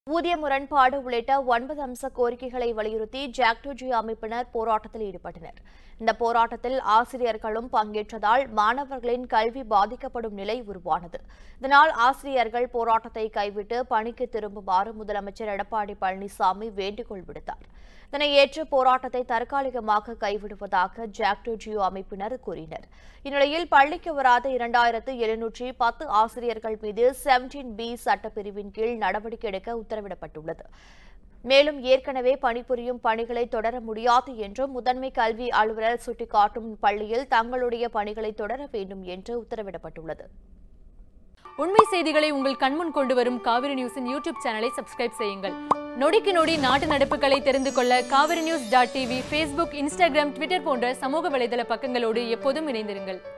ஊதிய முரண்பாடு உள்ளிட்ட ஒன்பது அம்ச கோரிக்கைகளை வலியுறுத்தி ஜாக்டோஜி அமைப்பினர் போராட்டத்தில் ஈடுபட்டனர் இந்த போராட்டத்தில் ஆசிரியர்களும் பங்கேற்றதால் மாணவர்களின் கல்வி பாதிக்கப்படும் நிலை உருவானது இதனால் ஆசிரியர்கள் போராட்டத்தை கைவிட்டு பணிக்கு திரும்புமாறு முதலமைச்சர் எடப்பாடி பழனிசாமி வேண்டுகோள் விடுத்தார் இதனை ஏற்று போராட்டத்தை தற்காலிகமாக கைவிடுவதாக ஜாக்டோஜியோ அமைப்பினர் கூறினர் இந்நிலையில் பள்ளிக்கு வராத இரண்டாயிரத்து எழுநூற்றி பத்து ஆசிரியர்கள் மீது செவன்டீன் பி சட்டப்பிரிவின் கீழ் நடவடிக்கை எடுக்க உத்தரவிடப்பட்டுள்ளது மேலும் ஏற்கனவே பணிபுரியும் பணிகளை தொடர முடியாது என்றும் முதன்மை கல்வி அலுவலர் சுட்டிக்காட்டும் பள்ளியில் தங்களுடைய பணிகளை தொடர வேண்டும் என்று உத்தரவிடப்பட்டுள்ளது உண்மை செய்திகளை உங்கள் கண்முன் கொண்டு வரும் காவிரி நியூஸின் யூடியூப் சேனலை சப்ஸ்கிரைப் செய்யுங்கள் நொடிக்கு நொடி நாட்டு நடப்புகளை தெரிந்து கொள்ள Kaveri news dot TV Facebook Instagram Twitter போன்ற சமூக வலைதள பக்கங்களோடு எப்போதும் இணைந்திருங்கள்